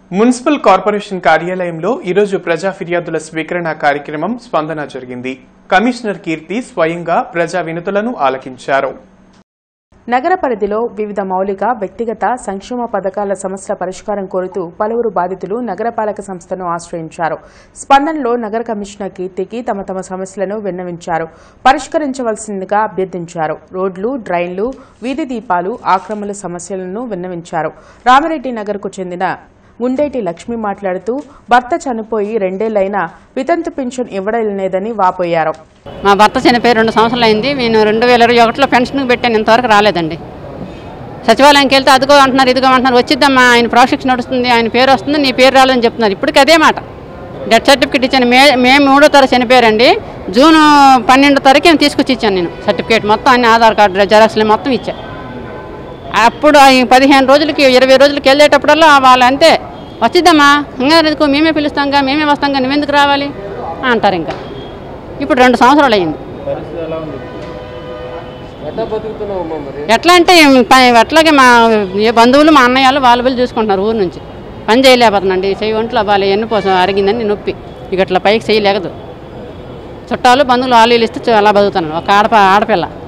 municipal corporation కార్యాలయంలో ఈరోజు ప్రజా ఫిర్యాదుల స్వీకరణ కార్యక్రమం స్పందన జరిగింది కమిషనర్ కీర్తి స్వయంగా ప్రజా వినతులను ఆలకించారు నగర పరిధిలో వివిధ మౌలిక వ్యక్తిగత సంక్షేమ పథకాల సమస్యల పరిష్కారం కోరుతూ పలువురు బాధితులు నగరపాలక సంస్థను ఆశ్రయించారు స్పందనలో నగర కమిషనర్ కీర్తికి తమ తమ సమస్యలను విన్నవించారు పరిష్కరించవలసిందిగా అభ్యర్థించారు రోడ్లు డ్రైన్లు వీధి దీపాలు ఆక్రమణ సమస్యలను విన్నవించారు రామిరెడ్డి నగర్కు చెందిన గుండేటి లక్ష్మి మాట్లాడుతూ భర్త చనిపోయి రెండేళ్లైనా వితంతు పింఛన్ ఇవ్వడం లేదని వాపోయారు మా భర్త చనిపోయి రెండు సంవత్సరాలు అయింది నేను రెండు వేల ఇరవై ఒకటిలో పెన్షన్కి పెట్టాను ఇంతవరకు రాలేదండి సచివాలయంకి వెళ్తే అదిగో అంటున్నారు ఇదిగో అంటున్నారు వచ్చిద్దమ్మా ఆయన ప్రాజెక్ట్ నడుస్తుంది ఆయన పేరు వస్తుంది నీ పేరు రాలేదని చెప్తున్నారు ఇప్పటికి అదే మాట డెత్ సర్టిఫికేట్ ఇచ్చాను మే మే మూడో తారీఖు చనిపోయారండి జూన్ పన్నెండో తారీఖు నేను తీసుకొచ్చి ఇచ్చాను నేను సర్టిఫికేట్ మొత్తం అన్ని ఆధార్ కార్డు జెరాక్స్లు మొత్తం ఇచ్చా అప్పుడు ఈ పదిహేను రోజులకి ఇరవై రోజులకి వెళ్ళేటప్పుడల్లా వాళ్ళు అంతే వచ్చిద్దమ్మా ఇంకా ఎందుకు మేమే పిలుస్తాంగా మేమే వస్తాంగా నువ్వెందుకు రావాలి అంటారు ఇంకా ఇప్పుడు రెండు సంవత్సరాలు అయింది ఎట్లా అంటే ప- ఎట్లాగే మా ఏ బంధువులు మా అన్నయ్యలు వాళ్ళు వీళ్ళు చూసుకుంటున్నారు ఊరు నుంచి పని చేయలేకపోతున్నాండి చెయ్యి ఒంట్లో వాళ్ళు ఎన్నుపోసం అరిగిందని నొప్పి ఇక అట్లా పైకి చేయలేకదు చుట్టాలు బంధువులు వాళ్ళు వీళ్ళు ఇస్తే అలా బతుకుతున్నాను ఒక ఆడప ఆడపిల్ల